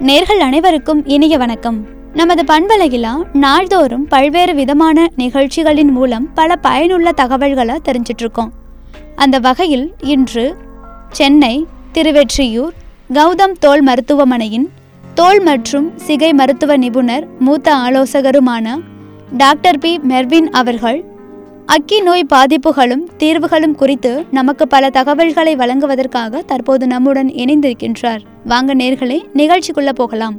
நேர்கள் அனைவருக்கும் இனிய வணக்கம் நமது பண்பலையிலா நாள்தோறும் பல்வேறு விதமான நிகழ்ச்சிகளின் மூலம் பல பயனுள்ள தகவல்களை தெரிஞ்சிட்டு இருக்கோம் அந்த வகையில் இன்று சென்னை திருவெற்றியூர் கௌதம் தோல் மருத்துவமனையின் தோல் மற்றும் சிகை மருத்துவ நிபுணர் மூத்த ஆலோசகருமான டாக்டர் பி மெர்வின் அவர்கள் அக்கி நோய் பாதிப்புகளும் தீர்வுகளும் குறித்து நமக்கு பல தகவல்களை வழங்குவதற்காக தற்போது நம்முடன் இணைந்திருக்கின்றார் வாங்க நேர்களே நிகழ்ச்சிக்குள்ள போகலாம்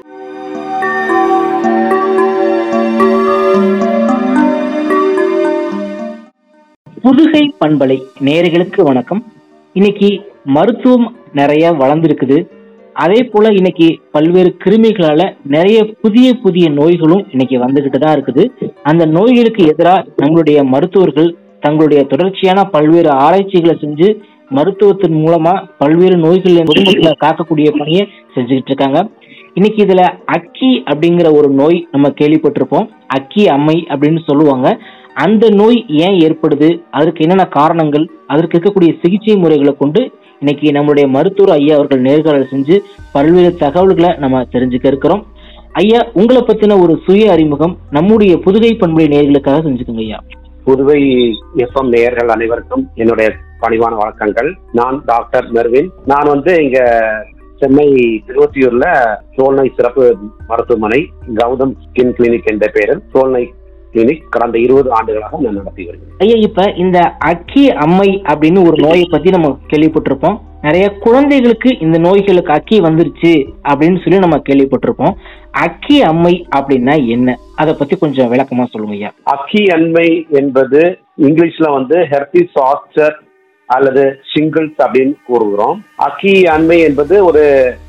புதுகை பண்பலை நேயர்களுக்கு வணக்கம் இன்னைக்கு மருத்துவம் நிறைய வளர்ந்துருக்குது அதே போல இன்னைக்கு பல்வேறு கிருமிகளால நிறைய புதிய புதிய நோய்களும் இன்னைக்கு வந்துகிட்டு தான் இருக்குது அந்த நோய்களுக்கு எதிராக நம்மளுடைய மருத்துவர்கள் தங்களுடைய தொடர்ச்சியான பல்வேறு ஆராய்ச்சிகளை செஞ்சு மருத்துவத்தின் மூலமா பல்வேறு நோய்கள் பொதுமக்களை காக்கக்கூடிய பணியை செஞ்சுக்கிட்டு இருக்காங்க இன்னைக்கு இதுல அக்கி அப்படிங்கிற ஒரு நோய் நம்ம கேள்விப்பட்டிருப்போம் அக்கி அம்மை அப்படின்னு சொல்லுவாங்க அந்த நோய் ஏன் ஏற்படுது அதற்கு என்னென்ன காரணங்கள் அதற்கு இருக்கக்கூடிய சிகிச்சை முறைகளை கொண்டு இன்னைக்கு நம்மளுடைய மருத்துவர் ஐயா அவர்கள் நேர்காணல் செஞ்சு பல்வேறு தகவல்களை நம்ம தெரிஞ்சுக்க இருக்கிறோம் ஐயா உங்களை பத்தின ஒரு சுய அறிமுகம் நம்முடைய புதுகை பண்புடைய நேர்களுக்காக செஞ்சுக்கோங்க ஐயா புதுவை எஃப்எம் நேயர்கள் அனைவருக்கும் என்னுடைய பணிவான வணக்கங்கள் நான் டாக்டர் மெர்வின் நான் வந்து இங்க சென்னை திருவொற்றியூர்ல தோல்நோய் சிறப்பு மருத்துவமனை கௌதம் ஸ்கின் கிளினிக் என்ற பெயரில் தோல்நோய் கிளினிக் கடந்த இருபது ஆண்டுகளாக நான் நடத்தி வருகிறேன் ஐயா இப்ப இந்த அக்கி அம்மை அப்படின்னு ஒரு நோயை பத்தி நம்ம கேள்விப்பட்டிருப்போம் நிறைய குழந்தைகளுக்கு இந்த நோய்களுக்கு அக்கி வந்துருச்சு அப்படின்னு சொல்லி நம்ம கேள்விப்பட்டிருப்போம் அக்கி அம்மை அப்படின்னா என்ன அதை பத்தி கொஞ்சம் விளக்கமா சொல்லுங்க ஐயா அக்கி அண்மை என்பது இங்கிலீஷ்ல வந்து ஹெர்பி சாஸ்டர் அல்லது ஷிங்கிள்ஸ் அப்படின்னு கூறுகிறோம் அக்கி அண்மை என்பது ஒரு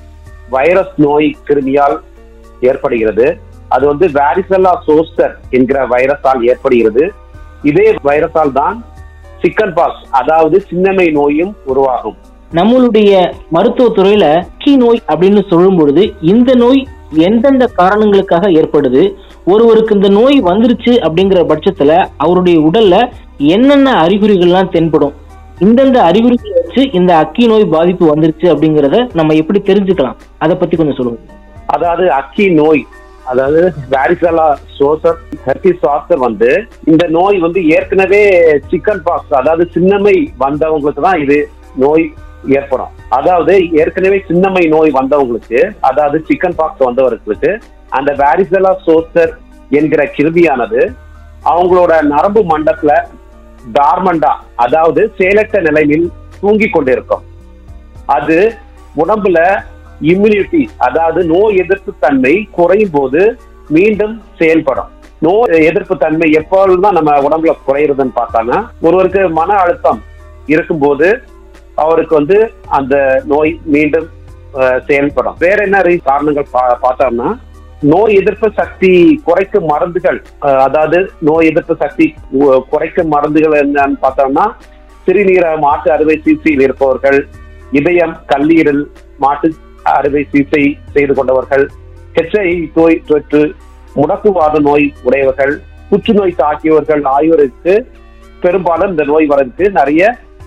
வைரஸ் நோய் கிருமியால் ஏற்படுகிறது அது வந்து வாரிசல்லா சோஸ்டர் என்கிற வைரஸால் ஏற்படுகிறது இதே வைரஸால் தான் சிக்கன் பாக்ஸ் அதாவது சின்னமை நோயும் உருவாகும் நம்மளுடைய மருத்துவத்துறையில அக்கி நோய் அப்படின்னு சொல்லும் பொழுது இந்த நோய் எந்தெந்த காரணங்களுக்காக ஏற்படுது ஒருவருக்கு இந்த நோய் வந்துருச்சு அப்படிங்கிற பட்சத்துல அவருடைய உடல்ல என்னென்ன அறிகுறிகள்லாம் தென்படும் இந்தந்த அறிகுறிகளை வச்சு இந்த அக்கி நோய் பாதிப்பு வந்துருச்சு அப்படிங்கறத நம்ம எப்படி தெரிஞ்சுக்கலாம் அதை பத்தி கொஞ்சம் சொல்லுங்க அதாவது அக்கி நோய் அதாவது வாரிசலா சோசர் ஹெர்பிஸ் சாஸ்டர் வந்து இந்த நோய் வந்து ஏற்கனவே சிக்கன் பாக்ஸ் அதாவது சின்னமை வந்தவங்களுக்கு தான் இது நோய் ஏற்படும் அதாவது ஏற்கனவே சின்னமை நோய் வந்தவங்களுக்கு அதாவது சிக்கன் பாக்ஸ் வந்தவர்களுக்கு அந்த வாரிசலா சோஸ்டர் என்கிற கிருமியானது அவங்களோட நரம்பு மண்டத்துல டார்மண்டா அதாவது செயலற்ற நிலையில் தூங்கி கொண்டிருக்கும் அது உடம்புல இம்யூனிட்டி அதாவது நோய் எதிர்ப்பு தன்மை குறையும் போது மீண்டும் செயல்படும் நோய் எதிர்ப்பு தன்மை எப்பொழுதுதான் நம்ம உடம்புல குறையுறதுன்னு பார்த்தாங்கன்னா ஒருவருக்கு மன அழுத்தம் இருக்கும்போது அவருக்கு வந்து அந்த நோய் மீண்டும் அஹ், செயல்படும் வேற என்ன ரீ- காரணங்கள் பா- பார்த்தோம்னா நோய் எதிர்ப்பு சக்தி குறைக்கும் மருந்துகள் அஹ், அதாவது நோய் எதிர்ப்பு சக்தி உ- குறைக்கும் மருந்துகள் என்னன்னு பார்த்தோம்னா சிறுநீரக மாற்று அறுவை சிகிச்சையில் இருப்பவர்கள் இதயம் கல்லீரல் மாட்டு அறுவை சிகிச்சை செய்து கொண்டவர்கள் ஹெச்ஐ நோய் தொற்று முடக்குவாத நோய் உடையவர்கள் புற்றுநோய் தாக்கியவர்கள் ஆகியோருக்கு பெரும்பாலும் இந்த நோய் வரதுக்கு நிறைய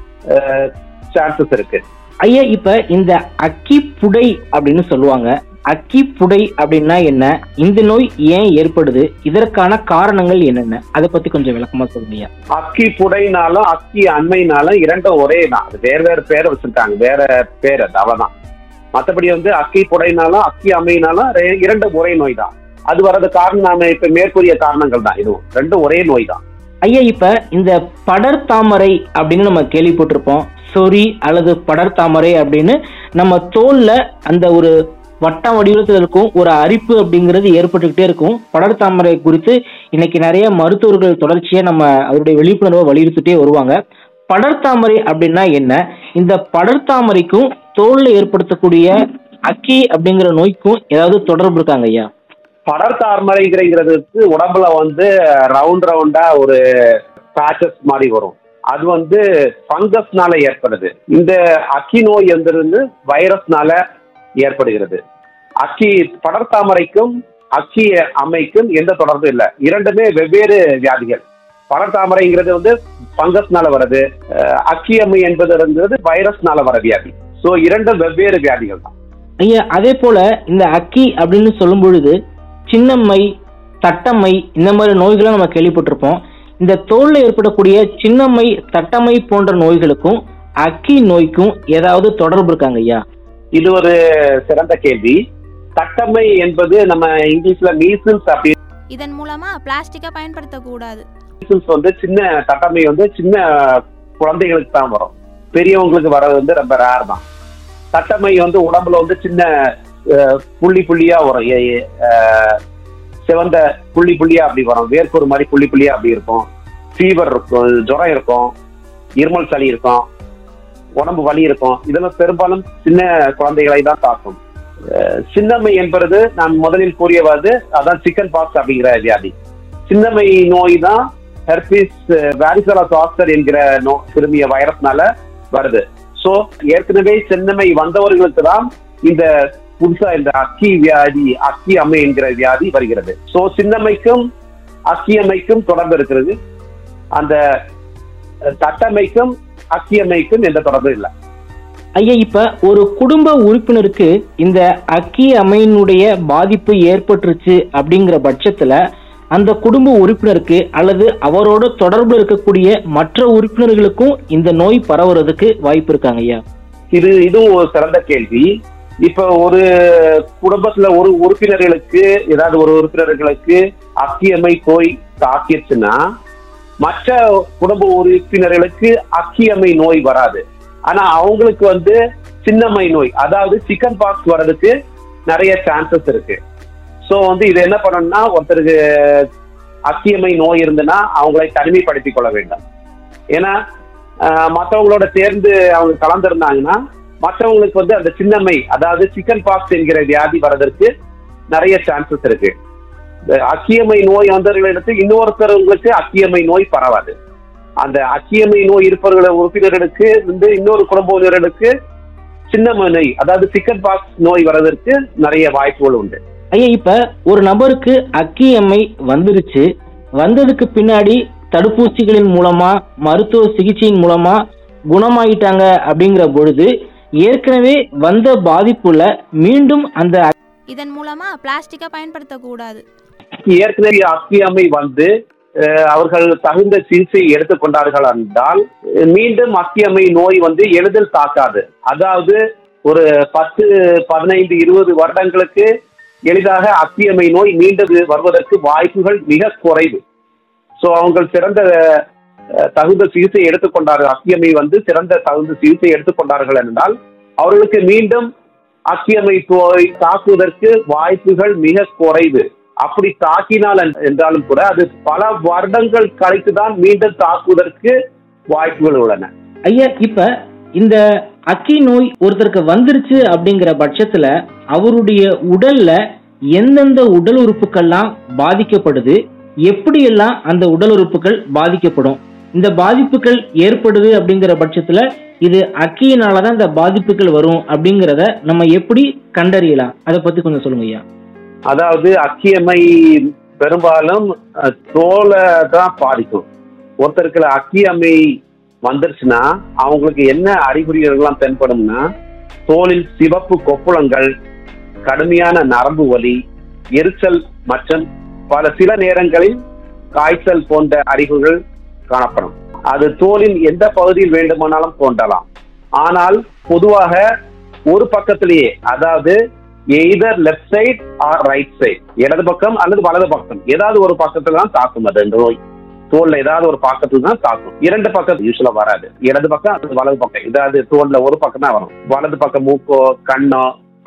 சான்சஸ் இருக்கு ஐயா இப்ப இந்த அக்கி புடை அப்படின்னு சொல்லுவாங்க அக்கி புடை அப்படின்னா என்ன இந்த நோய் ஏன் ஏற்படுது இதற்கான காரணங்கள் என்னென்ன அதை பத்தி கொஞ்சம் விளக்கமா சொல்லுங்க ஐயா அக்கி புடைனாலும் அக்கி அண்மைனாலும் இரண்டும் ஒரே தான் அது வேற வேற பேரை வச்சிருக்காங்க வேற பேர் அது அவ்வளவுதான் மற்றபடி வந்து அக்கி புடைனாலும் அக்கி அம்மைனாலும் ரெ- இரண்டும் ஒரே நோய் தான் அது வர்றது காரணம் நாம இப்ப மேற்கூறிய காரணங்கள் தான் இதுவும் ரெண்டும் ஒரே நோய் தான் ஐயா இப்ப இந்த படர் தாமரை அப்படின்னு நம்ம கேள்விப்பட்டிருப்போம் சொறி அல்லது படர் தாமரை அப்படின்னு நம்ம தோல்ல அந்த ஒரு வட்டம் வடிவத்தில் இருக்கும் ஒரு அரிப்பு அப்படிங்கிறது ஏற்பட்டுக்கிட்டே இருக்கும் படர் தாமரை குறித்து இன்னைக்கு நிறைய மருத்துவர்கள் தொடர்ச்சியா நம்ம அவருடைய விழிப்புணர்வை வலியுறுத்திட்டே வருவாங்க படர் தாமரை அப்படின்னா என்ன இந்த படர் தாமரைக்கும் தோல்ல ஏற்படுத்தக்கூடிய அக்கி அப்படிங்கிற நோய்க்கும் ஏதாவது தொடர்பு இருக்காங்க ஐயா படர் தாமரைங்கிறதுக்கு உடம்புல வந்து ரவுண்ட் ரவுண்டா ஒரு பேச்சஸ் மாதிரி வரும் அது வந்து ஃபங்கஸ்னால ஏற்படுது இந்த அக்கி நோய் வந்து வைரஸ்னால ஏற்படுகிறது அக்கி படர் தாமரைக்கும் அக்கி அம்மைக்கும் எந்த தொடர்பும் இல்லை இரண்டுமே வெவ்வேறு வியாதிகள் படர் தாமரைங்கிறது வந்து ஃபங்கஸ்னால வருது அஹ், அக்கி அம்மை என்பதுங்கிறது வைரஸ்னால வர வியாதி ஸோ இரண்டும் வெவ்வேறு வியாதிகள் தான் ஐயா அதே போல இந்த அக்கி அப்படின்னு சொல்லும் பொழுது சின்னம்மை தட்டம்மை இந்த மாதிரி நோய்களை நம்ம கேள்விப்பட்டிருப்போம் இந்த தோல்ல ஏற்படக்கூடிய சின்னம்மை தட்டம்மை போன்ற நோய்களுக்கும் அக்கி நோய்க்கும் ஏதாவது தொடர்பு இருக்காங்க ஐயா இது ஒரு சிறந்த கேள்வி தட்டம்மை என்பது நம்ம இங்கிலீஷ்ல மீசில்ஸ் அப்படி இதன் மூலமா பிளாஸ்டிக்கை பயன்படுத்தக்கூடாது மீசில்ஸ் வந்து சின்ன தட்டம்மை வந்து சின்ன குழந்தைகளுக்கு தான் வரும் பெரியவங்களுக்கு வர்றது வந்து ரொம்ப ரேர் தான் தட்டம்மை வந்து உடம்புல வந்து சின்ன அஹ், புள்ளி புள்ளியா வரும் ஏ- ஏ, அஹ், சிவந்த புள்ளி புள்ளியா அப்படி வரும் வேர்க்கூறு மாதிரி புள்ளி புள்ளியா அப்படி இருக்கும் ஃபீவர் இருக்கும் ஜுரம் இருக்கும் இருமல் சளி இருக்கும் உடம்பு வலி இருக்கும் இதெல்லாம் பெரும்பாலும் சின்ன குழந்தைகளை தான் தாக்கும் அஹ், சின்னம்மை என்பது நான் முதலில் கூறியவாது அதான் சிக்கன் பாக்ஸ் அப்படிங்கிற வியாதி சின்னம்மை நோய் தான் ஹெர்பிஸ் வாரிசலா சாஸ்டர் என்கிற நோ கிருமிய வைரஸ்னால வருது சோ ஏற்கனவே சின்னம்மை வந்தவர்களுக்கு தான் இந்த புதுசா இந்த அக்கி வியாதி அக்கி அம்மை என்கிற வியாதி வருகிறது சோ சின்னம்மைக்கும் அக்கியம்மைக்கும் தொடர்பு இருக்கிறது அந்த அஹ், தட்டம்மைக்கும் அக்கியம்மைக்கும் எந்த தொடர்பும் இல்லை ஐயா இப்ப ஒரு குடும்ப உறுப்பினருக்கு இந்த அக்கி அமையினுடைய பாதிப்பு ஏற்பட்டுருச்சு அப்படிங்கிற பட்சத்துல அந்த குடும்ப உறுப்பினருக்கு அல்லது அவரோட தொடர்பு இருக்கக்கூடிய மற்ற உறுப்பினர்களுக்கும் இந்த நோய் பரவுறதுக்கு வாய்ப்பு இருக்காங்க ஐயா இது இதுவும் ஒரு சிறந்த கேள்வி இப்ப ஒரு குடும்பத்துல ஒரு உறுப்பினர்களுக்கு ஏதாவது ஒரு உறுப்பினர்களுக்கு அக்கியம்மை போய் தாக்கிடுச்சுன்னா மற்ற குடும்ப உறுப்பினர்களுக்கு அக்கியம்மை நோய் வராது ஆனா அவங்களுக்கு வந்து சின்னம்மை நோய் அதாவது சிக்கன் பாக்ஸ் வர்றதுக்கு நிறைய சான்சஸ் இருக்கு சோ வந்து இது என்ன பண்ணணும்னா ஒருத்தருக்கு அக்கியம்மை நோய் இருந்துன்னா அவங்களை தனிமைப்படுத்திக் கொள்ள வேண்டும் ஏன்னா ஆஹ் மத்தவங்களோட சேர்ந்து அவங்க கலந்துருந்தாங்கன்னா மற்றவங்களுக்கு வந்து அந்த சின்னம்மை அதாவது சிக்கன் பாக்ஸ் என்கிற வியாதி வர்றதற்கு நிறைய சான்சஸ் இருக்கு இந்த அக்கியம்மை நோய் வந்தவர்களுக்கு இன்னொருத்தவங்களுக்கு அக்கியம்மை நோய் பரவாது அந்த அக்கியம்மை நோய் இருப்பவர்கள் உறுப்பினர்களுக்கு வந்து இன்னொரு குடும்ப உறுப்பினர்களுக்கு சின்னம்மை நோய் அதாவது சிக்கன் பாக்ஸ் நோய் வர்றதற்கு நிறைய வாய்ப்புகள் உண்டு ஐயா இப்ப ஒரு நபருக்கு அக்கி அம்மை வந்துருச்சு வந்ததுக்கு பின்னாடி தடுப்பூசிகளின் மூலமா மருத்துவ சிகிச்சையின் மூலமா குணமாயிட்டாங்க அப்படிங்கிற பொழுது ஏற்கனவே வந்த பாதிப்புல மீண்டும் அந்த இதன் மூலமா பிளாஸ்டிக்கை பயன்படுத்தக்கூடாது ஏற்கனவே அக்கியம்மை வந்து அஹ், அவர்கள் தகுந்த சிகிச்சை எடுத்துக்கொண்டார்கள் என்றால் அஹ், மீண்டும் அக்கியம்மை நோய் வந்து எளிதில் தாக்காது அதாவது ஒரு பத்து பதினைந்து இருபது வருடங்களுக்கு எளிதாக அக்கியம்மை நோய் மீண்டும் வருவதற்கு வாய்ப்புகள் மிக குறைவு ஸோ அவங்க சிறந்த அஹ், தகுந்த சிகிச்சை எடுத்துக்கொண்டார்கள் அக்கியம்மை வந்து சிறந்த தகுந்த சிகிச்சை எடுத்துக்கொண்டார்கள் என்றால் அவர்களுக்கு மீண்டும் அக்கியம்மை நோய் தாக்குவதற்கு வாய்ப்புகள் மிக குறைவு அப்படி தாக்கினால் என்- என்றாலும் கூட அது பல வருடங்கள் கழித்து தான் மீண்டும் தாக்குவதற்கு வாய்ப்புகள் உள்ளன ஐயா இப்ப இந்த அக்கி நோய் ஒருத்தருக்கு வந்துருச்சு அப்படிங்கிற பட்சத்துல அவருடைய உடல்ல எந்தெந்த உடல் உறுப்புகள்லாம் பாதிக்கப்படுது எப்படியெல்லாம் அந்த உடல் உறுப்புகள் பாதிக்கப்படும் இந்த பாதிப்புகள் ஏற்படுது அப்படிங்கிற பட்சத்துல இது அக்கியினாலதான் இந்த பாதிப்புகள் வரும் அப்படிங்கிறத நம்ம எப்படி கண்டறியலாம் அதை பத்தி கொஞ்சம் சொல்லுங்க ஐயா அதாவது அக்கியம்மை பெரும்பாலும் அஹ், தோலை தான் பாதிக்கும் ஒருத்தருக்கு அக்கியம்மை வந்துருச்சுன்னா அவங்களுக்கு என்ன அறிகுறிகள்லாம் தென்படும்னா தோலில் சிவப்பு கொப்புளங்கள் கடுமையான நரம்பு வலி எரிச்சல் மற்றும் பல சில நேரங்களில் காய்ச்சல் போன்ற அறிகுறிகள் காணப்படும் அது தோலின் எந்த பகுதியில் வேண்டுமானாலும் தோன்றலாம் ஆனால் பொதுவாக ஒரு பக்கத்திலேயே அதாவது either left side or right side இடது பக்கம் அல்லது வலது பக்கம் ஏதாவது ஒரு பக்கத்துல தான் தாக்கும் அது இந்த நோய் தோல்ல ஏதாவது ஒரு பக்கத்துல தான் தாக்கும் இரண்டு பக்கம் யூஸ்வலா வராது இடது பக்கம் அல்லது வலது பக்கம் ஏதாவது தோல்ல ஒரு பக்கம் தான் வரும் வலது பக்கம் மூக்கோ கண்ணோ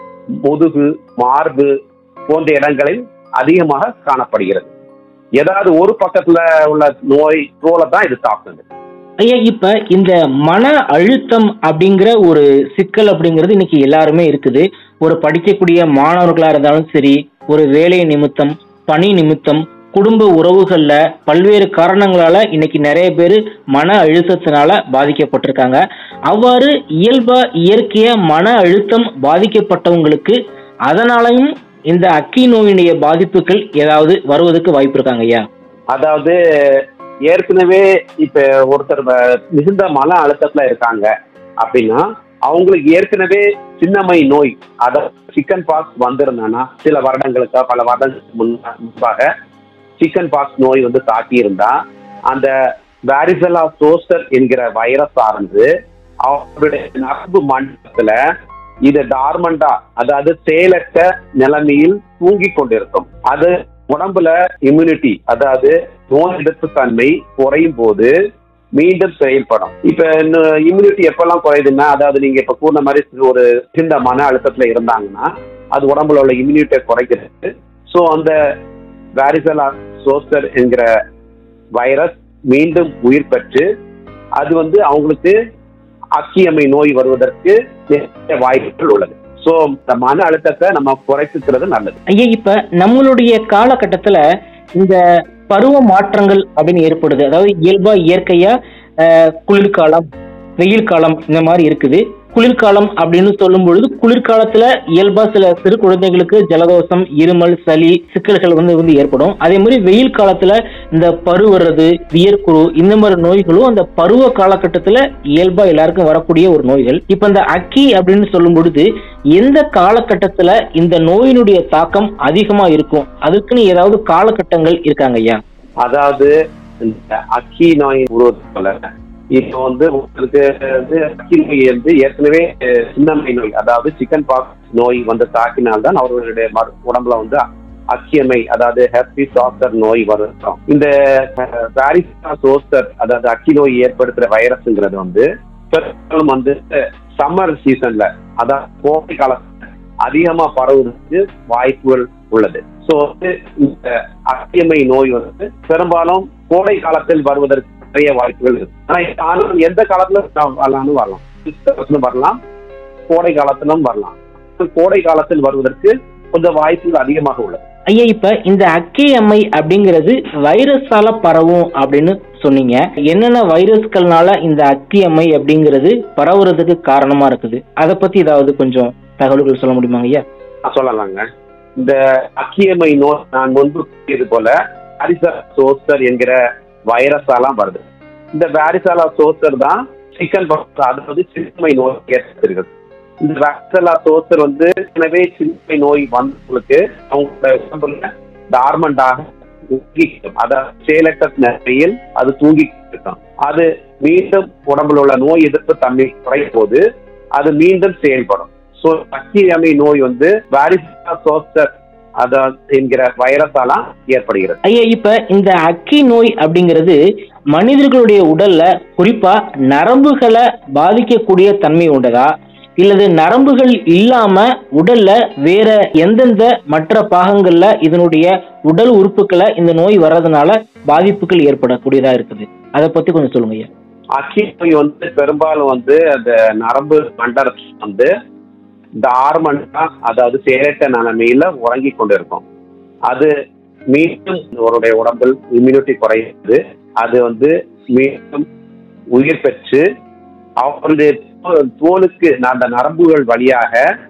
முதுகு மார்பு போன்ற இடங்களில் அதிகமாக காணப்படுகிறது ஏதாவது ஒரு பக்கத்துல உள்ள நோய் தோலை தான் இது தாக்குது ஐயா இப்ப இந்த மன அழுத்தம் அப்படிங்கிற ஒரு சிக்கல் அப்படிங்கிறது இன்னைக்கு எல்லாருமே இருக்குது ஒரு படிக்கக்கூடிய மாணவர்களா இருந்தாலும் சரி ஒரு வேலை நிமித்தம் பணி நிமித்தம் குடும்ப உறவுகள்ல பல்வேறு காரணங்களால இன்னைக்கு நிறைய பேர் மன அழுத்தத்தினால பாதிக்கப்பட்டிருக்காங்க அவ்வாறு இயல்பா இயற்கையா மன அழுத்தம் பாதிக்கப்பட்டவங்களுக்கு அதனாலையும் இந்த அக்கி நோயினுடைய பாதிப்புகள் ஏதாவது வருவதற்கு வாய்ப்பு இருக்காங்க ஐயா அதாவது ஏற்கனவே இப்ப ஒருத்தர் வ- மிகுந்த மன அழுத்தத்துல இருக்காங்க அப்படின்னா அவங்களுக்கு ஏற்கனவே சின்னம்மை நோய் அதாவது சிக்கன் பாக்ஸ் வந்திருந்தானா சில வருடங்களுக்கா பல வருடங்களுக்கு முன்ன- முன்பாக சிக்கன் பாக்ஸ் நோய் வந்து தாக்கி இருந்தா அந்த வாரிசலா சோஸ்டர் என்கிற வைரஸ் ஆனது அவருடைய நரம்பு மண்டலத்துல இது டார்மண்டா அதாவது செயலற்ற நிலைமையில் தூங்கி கொண்டிருக்கும் அது உடம்புல இம்யூனிட்டி அதாவது நோய் எதிர்ப்பு தன்மை குறையும் போது மீண்டும் செயல்படும் இப்ப இம்யூனிட்டி எப்பெல்லாம் குறையுதுன்னா அதாவது நீங்க இப்ப கூறின மாதிரி ஒரு சின்ன மன அழுத்தத்துல இருந்தாங்கன்னா அது உடம்புல உள்ள இம்யூனிட்டியை குறைக்கிறது ஸோ அந்த வாரிசலா சோஸ்டர் என்கிற வைரஸ் மீண்டும் உயிர் பெற்று அது வந்து அவங்களுக்கு அக்கியமை நோய் வருவதற்கு நிறைய வாய்ப்புகள் உள்ளது ஸோ இந்த மன அழுத்தத்தை நம்ம குறைத்துக்கிறது நல்லது ஐயா இப்ப நம்மளுடைய காலகட்டத்துல இந்த பருவ மாற்றங்கள் அப்படின்னு ஏற்படுது அதாவது இயல்பா இயற்கையா அஹ், குளிர்காலம் வெயில் காலம் இந்த மாதிரி இருக்குது குளிர்காலம் அப்படின்னு சொல்லும் பொழுது குளிர்காலத்துல இயல்பா சில சிறு குழந்தைகளுக்கு ஜலதோஷம் இருமல் சளி சிக்கல்கள் வந்து வந்து ஏற்படும் அதே மாதிரி வெயில் காலத்துல இந்த பரு வர்றது வியர்க்குரு இந்த மாதிரி நோய்களும் அந்த பருவ காலகட்டத்துல இயல்பா எல்லாருக்கும் வரக்கூடிய ஒரு நோய்கள் இப்ப இந்த அக்கி அப்படின்னு சொல்லும் பொழுது எந்த காலகட்டத்துல இந்த நோயினுடைய தாக்கம் அதிகமா இருக்கும் அதுக்குன்னு ஏதாவது காலகட்டங்கள் இருக்காங்க ஐயா அதாவது இந்த அக்கி நோய் உருவத்துல இப்போ வந்து உங்களுக்கு வந்து அக்கி நோய் வந்து ஏற்கனவே அஹ், சின்னம்மை நோய் அதாவது சிக்கன் பாக்ஸ் நோய் வந்து தாக்கினால்தான் அவர்களுடைய மரு- உடம்புல வந்து அக்கியமை அதாவது ஹெர்பி சாஸ்டர் நோய் வரும் இந்த பாரிசா சோஸ்டர் அதாவது அக்கி நோய் ஏற்படுத்துற வைரஸ்ங்கிறது வந்து பெரும்பாலும் வந்து சம்மர் சீசன்ல அதாவது கோடை காலத்துல அதிகமா பரவுவதற்கு வாய்ப்புகள் உள்ளது ஸோ வந்து இந்த அக்கியமை நோய் வந்து பெரும்பாலும் கோடை காலத்தில் வருவதற்கு நிறைய வாய்ப்புகள் இருக்கு ஆனா இது ஆனால் எந்த காலத்துல வரலாம்னு வரலாம் கிறிஸ்தவத்திலும் வரலாம் கோடை காலத்திலும் வரலாம் கோடை காலத்தில் வருவதற்கு கொஞ்சம் வாய்ப்புகள் அதிகமாக உள்ளது ஐயா இப்ப இந்த அக்கி அம்மை அப்படிங்கிறது வைரஸால பரவும் அப்படின்னு சொன்னீங்க என்னென்ன வைரஸ்கள்னால இந்த அக்கி அம்மை அப்படிங்கிறது பரவுறதுக்கு காரணமா இருக்குது அதை பத்தி ஏதாவது கொஞ்சம் தகவல்கள் சொல்ல முடியுமாங்க ஐயா நான் சொல்லலாங்க இந்த அக்கியமை நோய் நான் முன்பு கூறியது போல வாரிசலா சோஸ்டர் என்கிற வைரஸாலாம் வருது இந்த வாரிசலா சோஸ்டர் தான் சிக்கன் பாக்ஸ் அதாவது சின்னமை நோய் ஏற்படுகிறது இந்த வாரிசலா சோஸ்டர் வந்து எனவே சின்னமை நோய் வந்தவங்களுக்கு அவங்களோட உடம்புல டார்மண்டாக தூங்கிக்கும் அதாவது செயலற்ற நிலையில் அது தூங்கி இருக்கும் அது மீண்டும் உடம்புல உள்ள நோய் எதிர்ப்பு தன்மை குறையும் போது அது மீண்டும் செயல்படும் ஸோ அக்கியமை நோய் வந்து வாரிசா சோஸ்டர் அதாவது என்கிற வைரஸால ஏற்படுகிறது ஐயா இப்ப இந்த அக்கி நோய் அப்படிங்கிறது மனிதர்களுடைய உடல்ல குறிப்பா நரம்புகளை பாதிக்கக்கூடிய தன்மை உண்டதா இல்லது நரம்புகள் இல்லாம உடல்ல வேற எந்தெந்த மற்ற பாகங்கள்ல இதனுடைய உடல் உறுப்புகளை இந்த நோய் வர்றதுனால பாதிப்புகள் ஏற்படக்கூடியதா இருக்குது அதை பத்தி கொஞ்சம் சொல்லுங்க ஐயா அக்கி நோய் வந்து பெரும்பாலும் வந்து அந்த நரம்பு மண்டலத்தில் வந்து டார்மண்டா அதாவது செயலற்ற நிலைமையில உறங்கி கொண்டிருக்கும் அது மீண்டும் அவருடைய உடம்பில் இம்யூனிட்டி குறையுது அது வந்து மீண்டும் உயிர் பெற்று அவருடைய தோ- தோலுக்கு அந்த நரம்புகள் வழியாக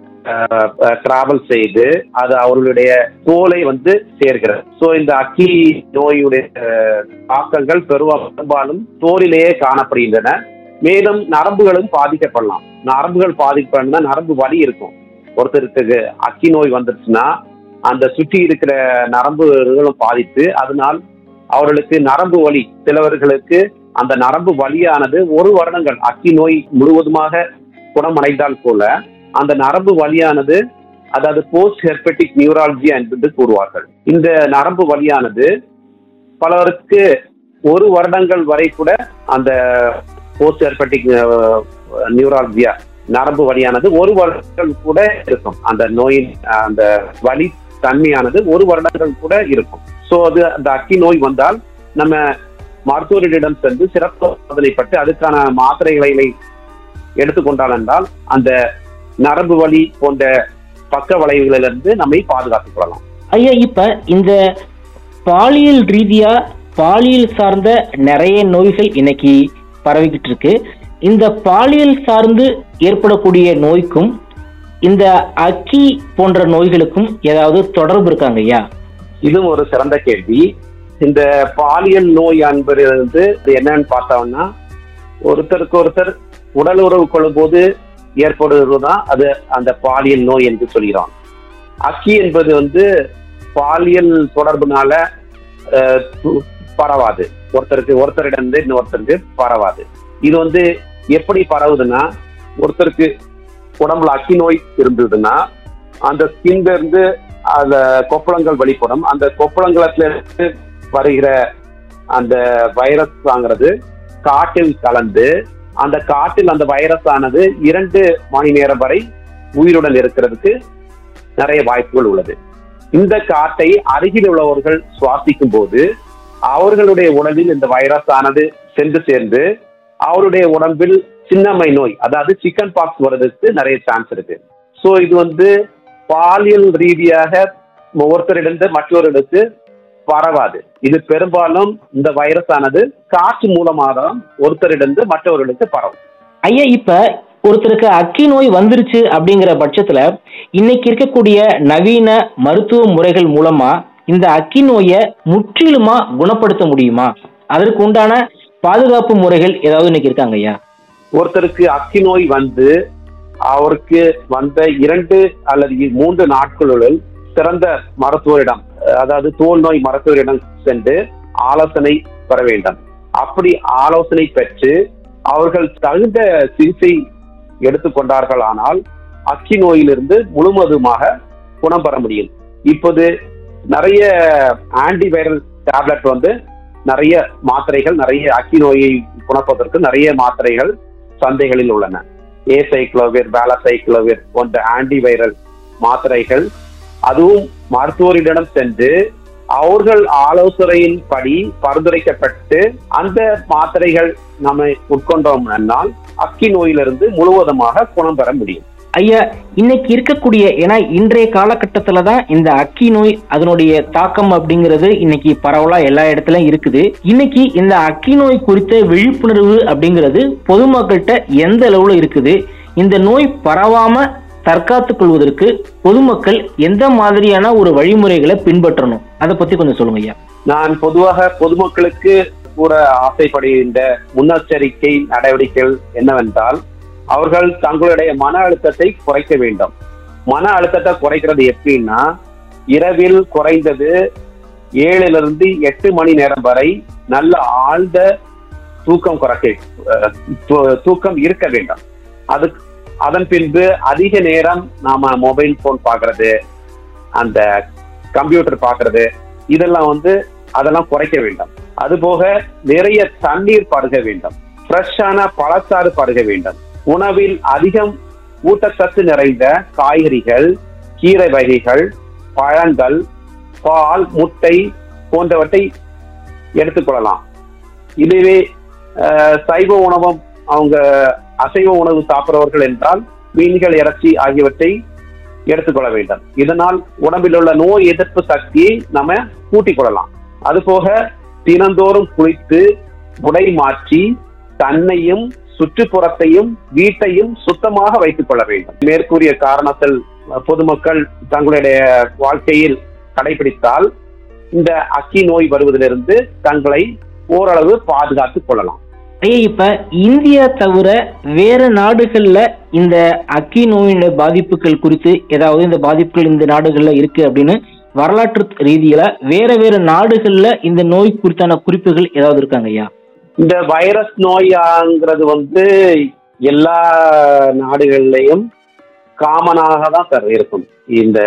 டிராவல் செய்து அது அவர்களுடைய தோலை வந்து சேர்க்கிறது ஸோ இந்த அக்கி நோயுடைய அஹ், தாக்கங்கள் பெருவா- பெரும்பாலும் தோலிலேயே காணப்படுகின்றன மேலும் நரம்புகளும் பாதிக்கப்படலாம் நரம்புகள் பாதிக்கப்படணும்னா நரம்பு வலி இருக்கும் ஒருத்தருக்கு அக்கி நோய் வந்துருச்சுன்னா அந்த சுற்றி இருக்கிற நரம்புகளும் பாதித்து அதனால் அவர்களுக்கு நரம்பு வலி சிலவர்களுக்கு அந்த நரம்பு வலியானது ஒரு வருடங்கள் அக்கி நோய் முழுவதுமாக குணமடைந்தால் போல அந்த நரம்பு வலியானது அதாவது போஸ்ட் ஹெர்பெட்டிக் நியூராலஜி என்று கூறுவார்கள் இந்த நரம்பு வலியானது பலருக்கு ஒரு வருடங்கள் வரை கூட அந்த போஸ்ட் ஹெர்பெட்டிக் நியூராலஜியா நரம்பு வலியானது ஒரு வருடங்கள் கூட இருக்கும் அந்த நோயின் அஹ், அந்த வலி தன்மையானது ஒரு வருடங்கள் கூட இருக்கும் ஸோ அது அந்த அக்கி நோய் வந்தால் நம்ம மருத்துவரிடம் சென்று சிறப்பு சோதனைப்பட்டு அதுக்கான மாத்திரைகளை எடுத்துக்கொண்டால் என்றால் அந்த நரம்பு வலி போன்ற பக்க வளைவுகளிலிருந்து நம்மை பாதுகாத்துக் கொள்ளலாம் ஐயா இப்ப இந்த பாலியல் ரீதியா பாலியல் சார்ந்த நிறைய நோய்கள் இன்னைக்கு பரவிக்கிட்டு இருக்கு இந்த பாலியல் சார்ந்து ஏற்படக்கூடிய நோய்க்கும் இந்த அக்கி போன்ற நோய்களுக்கும் ஏதாவது தொடர்பு இருக்காங்க ஐயா இதுவும் ஒரு சிறந்த கேள்வி இந்த பாலியல் நோய் என்பது வந்து என்னன்னு பார்த்தோம்னா ஒருத்தருக்கு ஒருத்தர் உடல் உறவு கொள்ளும்போது ஏற்படுவதுதான் அது அந்த பாலியல் நோய் என்று சொல்கிறோம் அக்கி என்பது வந்து பாலியல் தொடர்புனால அஹ், து- பரவாது ஒருத்தருக்கு ஒருத்தரிடம் இன்னொருத்தருக்கு பரவாது இது வந்து எப்படி பரவுதுன்னா ஒருத்தருக்கு உடம்புல அக்கி நோய் இருந்ததுன்னா அந்த ஸ்கின்ல இருந்து அந்த கொப்பளங்கள் வெளிப்படும் அந்த கொப்பளங்களத்துல இருந்து வருகிற அந்த வைரஸ் வாங்குறது காற்றில் கலந்து அந்த காற்றில் அந்த வைரஸ் ஆனது இரண்டு மணி நேரம் வரை உயிருடன் இருக்கிறதுக்கு நிறைய வாய்ப்புகள் உள்ளது இந்த காற்றை அருகில் உள்ளவர்கள் சுவாசிக்கும் போது அவர்களுடைய உடலில் இந்த வைரஸ் ஆனது சென்று சேர்ந்து அவருடைய உடம்பில் சின்னம்மை நோய் அதாவது சிக்கன் பாக்ஸ் வர்றதுக்கு நிறைய சான்ஸ் இருக்கு ஸோ இது வந்து பாலியல் ரீதியாக ஒருத்தரிடந்து மற்றொருடத்துக்கு பரவாது இது பெரும்பாலும் இந்த வைரஸ் ஆனது காற்று மூலமாக தான் ஒருத்தரிடந்து மற்றவர்களுக்கு பரவும் ஐயா இப்ப ஒருத்தருக்கு அக்கி நோய் வந்துருச்சு அப்படிங்கிற பட்சத்துல இன்னைக்கு இருக்கக்கூடிய நவீன மருத்துவ முறைகள் மூலமா இந்த அக்கி நோயை முற்றிலுமா குணப்படுத்த முடியுமா அதற்கு உண்டான பாதுகாப்பு முறைகள் ஏதாவது இன்னைக்கு இருக்காங்க ஐயா ஒருத்தருக்கு அக்கி நோய் வந்து அவருக்கு வந்த இரண்டு அல்லது இ- மூன்று நாட்களுள் சிறந்த மருத்துவரிடம் அதாவது தோல் நோய் மருத்துவரிடம் சென்று ஆலோசனை பெற வேண்டும் அப்படி ஆலோசனை பெற்று அவர்கள் தகுந்த சிகிச்சை எடுத்துக்கொண்டார்களானால் அக்கி நோயிலிருந்து முழுவதுமாக குணம் பெற முடியும் இப்போது நிறைய ஆன்டிவைரல் டேப்லெட் வந்து நிறைய மாத்திரைகள் நிறைய அக்கி நோயை குணப்படுவதற்கு நிறைய மாத்திரைகள் சந்தைகளில் உள்ளன ஏ சைக்ளோவிர் பேலசைக்ளோவிர் போன்ற ஆன்டிவைரல் மாத்திரைகள் அதுவும் மருத்துவரிடம் சென்று அவர்கள் ஆலோசனையின்படி பரிந்துரைக்கப்பட்டு அந்த மாத்திரைகள் நம்ம உட்கொண்டோம் என்னால் அக்கி நோயிலிருந்து முழுவதுமாக குணம் பெற முடியும் ஐயா இன்னைக்கு இருக்கக்கூடிய ஏன்னா இன்றைய காலகட்டத்துல தான் இந்த அக்கி நோய் அதனுடைய தாக்கம் அப்படிங்கிறது இன்னைக்கு பரவலா எல்லா இடத்துலயும் இருக்குது இன்னைக்கு இந்த அக்கி நோய் குறித்த விழிப்புணர்வு அப்படிங்கிறது பொதுமக்கள்கிட்ட எந்த அளவுல இருக்குது இந்த நோய் பரவாம தற்காத்துக் கொள்வதற்கு பொதுமக்கள் எந்த மாதிரியான ஒரு வழிமுறைகளை பின்பற்றணும் அதை பத்தி கொஞ்சம் சொல்லுங்க ஐயா நான் பொதுவாக பொதுமக்களுக்கு கூற ஆசைப்படுகின்ற முன்னெச்சரிக்கை நடவடிக்கைகள் என்னவென்றால் அவர்கள் தங்களுடைய மன அழுத்தத்தை குறைக்க வேண்டும் மன அழுத்தத்தை குறைக்கிறது எப்படின்னா இரவில் குறைந்தது ஏழிலிருந்து எட்டு மணி நேரம் வரை நல்ல ஆழ்ந்த தூக்கம் குறைக்க அஹ், தூ- தூக்கம் இருக்க வேண்டும் அதுக்கு அதன் பின்பு அதிக நேரம் நாம மொபைல் போன் பார்க்கறது அந்த கம்ப்யூட்டர் பார்க்கறது இதெல்லாம் வந்து அதெல்லாம் குறைக்க வேண்டும் அதுபோக நிறைய தண்ணீர் பருக வேண்டும் ஃப்ரெஷ்ஷான பழச்சாறு பருக வேண்டும் உணவில் அதிகம் ஊட்டச்சத்து நிறைந்த காய்கறிகள் கீரை வகைகள் பழங்கள் பால் முட்டை போன்றவற்றை எடுத்துக்கொள்ளலாம் இதுவே அஹ், சைவ உணவும் அவங்க அசைவ உணவு சாப்பிடுறவர்கள் என்றால் மீன்கள் இறைச்சி ஆகியவற்றை எடுத்துக்கொள்ள வேண்டும் இதனால் உடம்பில் உள்ள நோய் எதிர்ப்பு சக்தியை நம்ம கூட்டிக் கொள்ளலாம் அதுபோக தினந்தோறும் குளித்து உடை மாற்றி தன்னையும் சுற்றுப்புறத்தையும் வீட்டையும் சுத்தமாக வைத்துக் கொள்ள வேண்டும் மேற்கூறிய காரணத்தில் பொதுமக்கள் தங்களுடைய வாழ்க்கையில் கடைபிடித்தால் இந்த அக்கி நோய் வருவதிலிருந்து தங்களை ஓரளவு பாதுகாத்துக் கொள்ளலாம் ஐயா இப்ப இந்தியா தவிர வேற நாடுகள்ல இந்த அக்கி நோயின் பாதிப்புகள் குறித்து ஏதாவது இந்த பாதிப்புகள் இந்த நாடுகள்ல இருக்கு அப்படின்னு வரலாற்று ரீதியில வேற வேற நாடுகள்ல இந்த நோய் குறித்தான குறிப்புகள் ஏதாவது இருக்காங்க ஐயா இந்த வைரஸ் நோயாங்கிறது வந்து எல்லா நாடுகள்லையும் காமனாக தான் சார் இருக்கும் இந்த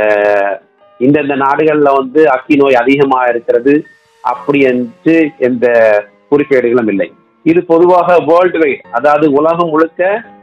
இந்தந்த நாடுகள்ல வந்து அக்கி நோய் அதிகமா இருக்கிறது அப்படி என்று எந்த குறிப்பேடுகளும் இல்லை இது பொதுவாக வேர்ல்டு வைட் அதாவது உலகம் முழுக்க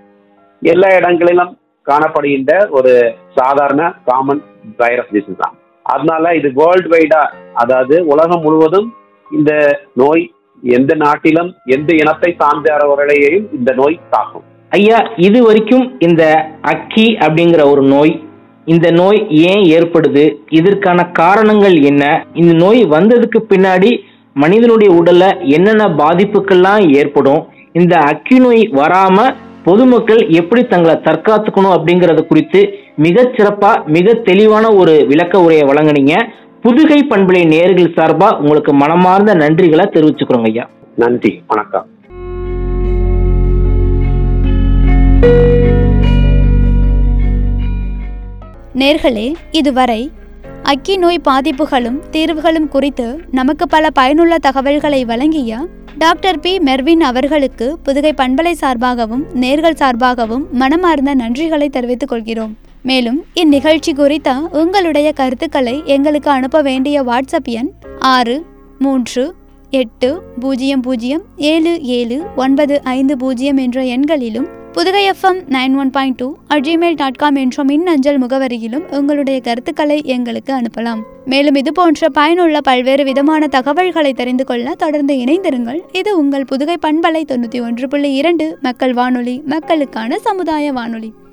எல்லா இடங்களிலும் காணப்படுகின்ற ஒரு சாதாரண காமன் வைரஸ் டிசீஸ் தான் அதனால இது வேர்ல்டு வைடா அதாவது உலகம் முழுவதும் இந்த நோய் எந்த நாட்டிலும் எந்த இனத்தை சார்ந்தவர்களையும் இந்த நோய் தாக்கும் ஐயா இது வரைக்கும் இந்த அக்கி அப்படிங்கிற ஒரு நோய் இந்த நோய் ஏன் ஏற்படுது இதற்கான காரணங்கள் என்ன இந்த நோய் வந்ததுக்கு பின்னாடி மனிதனுடைய உடல்ல என்னென்ன பாதிப்புகள்லாம் ஏற்படும் இந்த அக்கி நோய் வராம பொதுமக்கள் எப்படி தங்களை தற்காத்துக்கணும் அப்படிங்கறது குறித்து மிகச் சிறப்பா மிக தெளிவான ஒரு விளக்க உரையை வழங்குனீங்க புதுகை பண்பலை நேர்கள் சார்பா உங்களுக்கு மனமார்ந்த நன்றிகளை தெரிவிச்சுக்கிறோங்க ஐயா நன்றி வணக்கம் நேர்களே இதுவரை அக்கி நோய் பாதிப்புகளும் தீர்வுகளும் குறித்து நமக்கு பல பயனுள்ள தகவல்களை வழங்கிய டாக்டர் பி மெர்வின் அவர்களுக்கு புதுகை பண்பலை சார்பாகவும் நேர்கள் சார்பாகவும் மனமார்ந்த நன்றிகளை தெரிவித்துக் கொள்கிறோம் மேலும் இந்நிகழ்ச்சி குறித்த உங்களுடைய கருத்துக்களை எங்களுக்கு அனுப்ப வேண்டிய வாட்ஸ்அப் எண் ஆறு மூன்று எட்டு பூஜ்ஜியம் பூஜ்ஜியம் ஏழு ஏழு ஒன்பது ஐந்து பூஜ்ஜியம் என்ற எண்களிலும் Pudugai FM nine one point two at Gmail dot com என்ற மின் அஞ்சல் முகவரியிலும் உங்களுடைய கருத்துக்களை எங்களுக்கு அனுப்பலாம் மேலும் இது போன்ற பயனுள்ள பல்வேறு விதமான தகவல்களை தெரிந்து கொள்ள தொடர்ந்து இணைந்திருங்கள் இது உங்கள் புதுகை பண்பலை தொண்ணூற்றி ஒன்று புள்ளி இரண்டு மக்கள் வானொலி மக்களுக்கான சமுதாய வானொலி